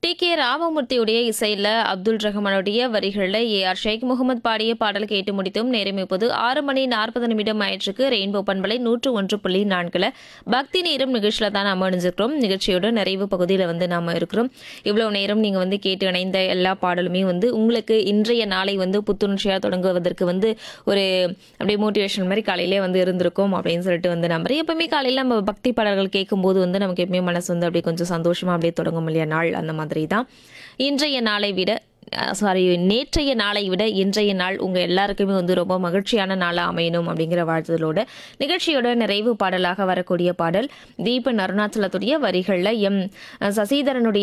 D K ராமமூர்த்தியுடைய இசையில் அப்துல் ரஹ்மானுடைய வரிகளில் ஏ ஆர் ஷேக் முகமது பாடிய பாடல் கேட்டு முடித்தும் நேரம் இப்போது ஆறு மணி நாற்பது நிமிடம் ஆயிற்றுக்கு ரெயின்போ பண்பலை நூற்று ஒன்று புள்ளி நான்கில் பக்தி நேரம் நிகழ்ச்சியில் தான் நம்ம அணிஞ்சிருக்கிறோம் நிகழ்ச்சியோட நிறைவு பகுதியில் வந்து நாம் இருக்கிறோம் இவ்வளோ நேரம் நீங்கள் வந்து கேட்டு இணைந்த எல்லா பாடலுமே வந்து உங்களுக்கு இன்றைய நாளை வந்து புத்துணர்ச்சியாக தொடங்குவதற்கு வந்து ஒரு அப்படியே மோட்டிவேஷன் மாதிரி காலையிலே வந்து இருந்திருக்கும் அப்படின்னு சொல்லிட்டு வந்து நம்புறேன் எப்பவுமே காலையில் நம்ம பக்தி பாடல்கள் கேட்கும்போது வந்து நமக்கு எப்பவுமே மனசு வந்து அப்படியே கொஞ்சம் சந்தோஷமாக அப்படியே தொடங்கும் இல்லையா நாள் அந்த மாதிரி தான் இன்றைய நாளை விட சாரி நேற்றைய நாளை விட இன்றைய நாள் உங்கள் எல்லாருக்குமே வந்து ரொம்ப மகிழ்ச்சியான நாளாக அமையணும் அப்படிங்கிற வாழ்த்துதலோட நிகழ்ச்சியோட நிறைவு பாடலாக வரக்கூடிய பாடல் தீபன் அருணாச்சலத்துடைய வரிகளில் எம் சசிதரனுடைய